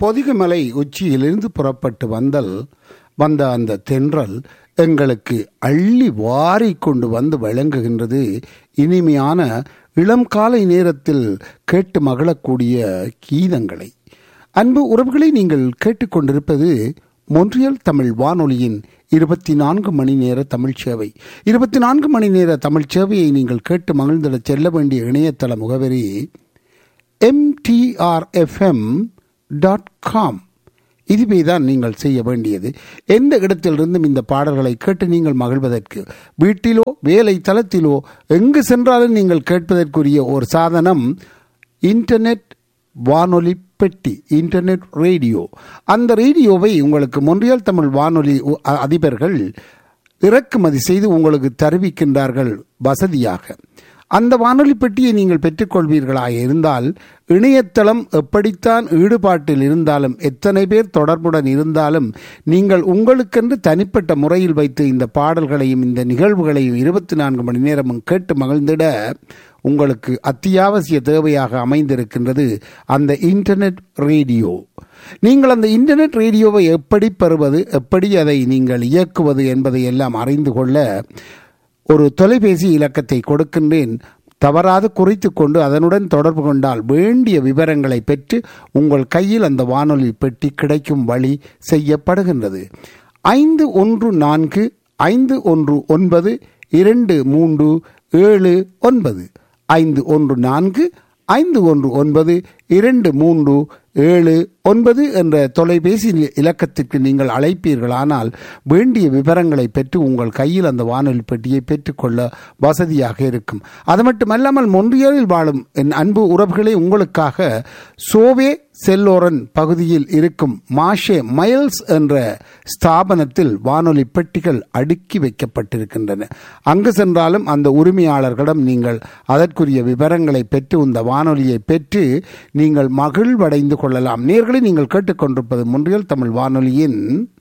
பொதிகமலை உச்சியிலிருந்து புறப்பட்டு வந்தல் வந்த அந்த தென்றல் எங்களுக்கு அள்ளி வாரி கொண்டு வந்து வழங்குகின்றது இனிமையான இளம் காலை நேரத்தில் கேட்டு மகிழக்கூடிய கீதங்களை அன்பு உறவுகளை நீங்கள் கேட்டுக்கொண்டிருப்பது மொன்றியல் தமிழ் வானொலியின் இருபத்தி நான்கு மணி நேர தமிழ் சேவை இருபத்தி நான்கு மணி நேர தமிழ் சேவையை நீங்கள் கேட்டு மகிழ்ந்திட செல்ல வேண்டிய இணையதள முகவரி எம்டிஆர்எஃப்எம் டாட் காம் இதுவே தான் நீங்கள் செய்ய வேண்டியது எந்த இடத்திலிருந்தும் இந்த பாடல்களை கேட்டு நீங்கள் மகிழ்வதற்கு வீட்டிலோ வேலை தளத்திலோ எங்கு சென்றாலும் நீங்கள் கேட்பதற்குரிய ஒரு சாதனம் இன்டர்நெட் வானொலி பெட்டி இன்டர்நெட் ரேடியோ அந்த ரேடியோவை உங்களுக்கு மொன்றியல் தமிழ் வானொலி அதிபர்கள் இறக்குமதி செய்து உங்களுக்கு தெரிவிக்கின்றார்கள் வசதியாக அந்த வானொலி பெட்டியை நீங்கள் பெற்றுக்கொள்வீர்களாக இருந்தால் இணையதளம் எப்படித்தான் ஈடுபாட்டில் இருந்தாலும் எத்தனை பேர் தொடர்புடன் இருந்தாலும் நீங்கள் உங்களுக்கென்று தனிப்பட்ட முறையில் வைத்து இந்த பாடல்களையும் இந்த நிகழ்வுகளையும் இருபத்தி நான்கு மணி நேரமும் கேட்டு மகிழ்ந்திட உங்களுக்கு அத்தியாவசிய தேவையாக அமைந்திருக்கின்றது அந்த இன்டர்நெட் ரேடியோ நீங்கள் அந்த இன்டர்நெட் ரேடியோவை எப்படி பெறுவது எப்படி அதை நீங்கள் இயக்குவது என்பதை எல்லாம் அறிந்து கொள்ள ஒரு தொலைபேசி இலக்கத்தை கொடுக்கின்றேன் தவறாது குறித்து கொண்டு அதனுடன் தொடர்பு கொண்டால் வேண்டிய விவரங்களை பெற்று உங்கள் கையில் அந்த வானொலி பெட்டி கிடைக்கும் வழி செய்யப்படுகின்றது ஐந்து ஒன்று நான்கு ஐந்து ஒன்று ஒன்பது இரண்டு மூன்று ஏழு ஒன்பது ஐந்து ஒன்று நான்கு ஐந்து ஒன்று ஒன்பது இரண்டு மூன்று ஏழு ஒன்பது என்ற தொலைபேசி இலக்கத்திற்கு நீங்கள் அழைப்பீர்களானால் வேண்டிய விவரங்களை பெற்று உங்கள் கையில் அந்த வானொலி பெட்டியை பெற்றுக்கொள்ள வசதியாக இருக்கும் அது மட்டுமல்லாமல் மொன்றியலில் வாழும் என் அன்பு உறவுகளே உங்களுக்காக சோவே செல்லோரன் பகுதியில் இருக்கும் மாஷே மைல்ஸ் என்ற ஸ்தாபனத்தில் வானொலி பெட்டிகள் அடுக்கி வைக்கப்பட்டிருக்கின்றன அங்கு சென்றாலும் அந்த உரிமையாளர்களிடம் நீங்கள் அதற்குரிய விவரங்களை பெற்று இந்த வானொலியை பெற்று நீங்கள் மகிழ்வடைந்து கொள்ளலாம் நேர்களை நீங்கள் கேட்டுக்கொண்டிருப்பது முன்றியல் தமிழ் வானொலியின்